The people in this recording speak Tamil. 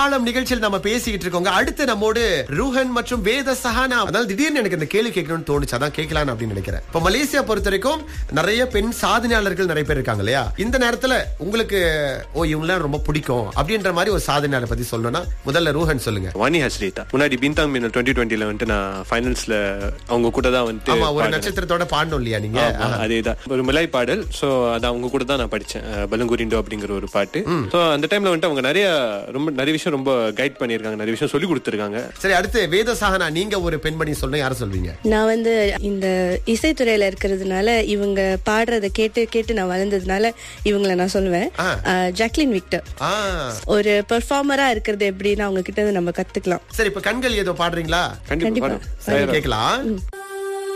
தாளம் நிகழ்ச்சியில் நம்ம பேசிக்கிட்டு இருக்கோங்க அடுத்து நம்மோடு ரூஹன் மற்றும் வேத சஹானா அதாவது திடீர்னு எனக்கு இந்த கேள்வி கேட்கணும்னு தோணுச்சு அதான் கேட்கலாம் அப்படின்னு நினைக்கிறேன் இப்ப மலேசியா பொறுத்த வரைக்கும் நிறைய பெண் சாதனையாளர்கள் நிறைய பேர் இருக்காங்க இல்லையா இந்த நேரத்துல உங்களுக்கு ஓ இவங்களாம் ரொம்ப பிடிக்கும் அப்படின்ற மாதிரி ஒரு சாதனையாளர் பத்தி சொல்லணும்னா முதல்ல ரூஹன் சொல்லுங்க வாணி ஹஸ்ரீதா முன்னாடி பின்தாங் மீன் டுவெண்ட்டி டுவெண்ட்டில வந்துட்டு நான் ஃபைனல்ஸ்ல அவங்க கூட தான் வந்துட்டு ஆமா ஒரு பாடினேன். நட்சத்திரத்தோட பாடணும் இல்லையா நீங்க ஆமா, அதேதான் ஒரு மிலாய் பாடல் சோ அது அவங்க கூட தான் நான் படிச்சேன் அஹ், பலங்குரிண்டோ அப்படிங்கிற ஒரு பாட்டு சோ அந்த டைம்ல வந்துட்டு அவங்க நிறைய ரொம்ப நிறைய விஷயம் ரொம்ப கைட் பண்ணிருக்காங்க நிறைய விஷயம் சொல்லி கொடுத்துருக்காங்க சரி அடுத்து வேத சஹானா நீங்க ஒரு பெண்மணி சொல்லணும் யார சொல்வீங்க நான் வந்து இந்த இசைத்துறையில இருக்கிறதுனால இவங்க பாடுறத கேட்டு கேட்டு நான் வளர்ந்ததுனால இவங்கள நான் சொல்லுவேன் ஆ. அஹ், ஜாக்லின் விக்டர் ஆ ஒரு பெர்ஃபார்மரா இருக்கிறது எப்படின்னு அவங்க கிட்ட இருந்து நம்ம கத்துக்கலாம் சரி இப்ப கண்கள் ஏதோ பாடுறீங்களா கண்டிப்பா கண்டிப்பா. பாடு. சரி கேக்கலாம்